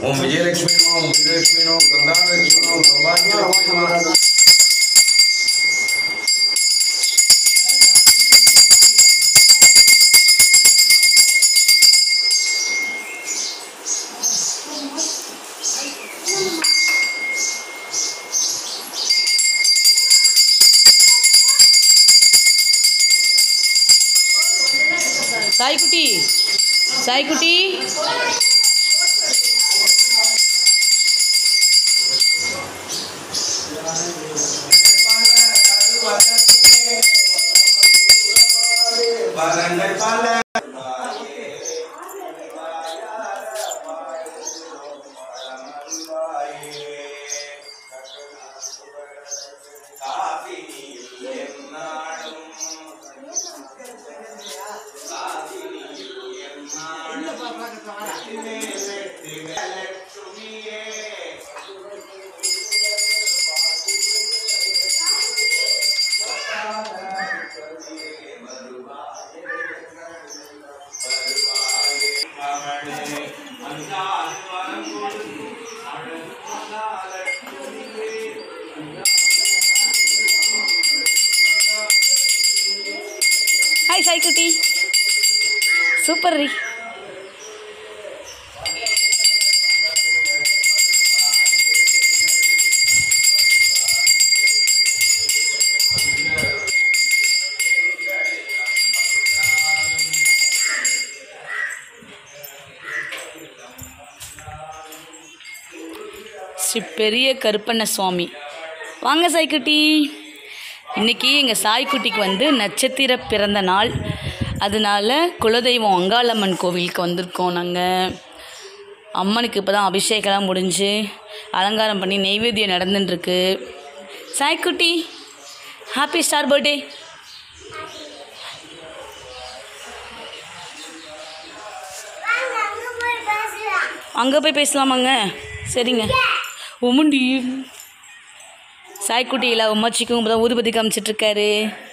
ஓம் விஜயலட்சுமி நம ஓம் வீரலட்சுமி நம கந்தாலட்சுமி நம சௌபாகியலட்சுமி நம சாய்க்குட்டி சாய்க்குட்டி ஹாய் சாய்க்குட்டி சூப்பர் ரீ ஸ்ரீ பெரிய கருப்பண்ண சுவாமி வாங்க சாய்க்குட்டி இன்னைக்கு எங்கள் சாய்க்குட்டிக்கு வந்து நட்சத்திர பிறந்த நாள் அதனால குலதெய்வம் அங்காளம்மன் கோவிலுக்கு வந்திருக்கோம் நாங்கள் அம்மனுக்கு இப்போ தான் அபிஷேகம்லாம் முடிஞ்சு அலங்காரம் பண்ணி நெய்வேத்தியம் நடந்துட்டுருக்கு சாய்க்குட்டி ஹாப்பி ஸ்டார் பர்த்டே அங்கே போய் பேசலாமாங்க சரிங்க உமுண்டி சாய்க்குட்டி இல்லை உமாச்சிக்கும் இப்போ தான் ஊதுபத்தி காமிச்சிட்ருக்காரு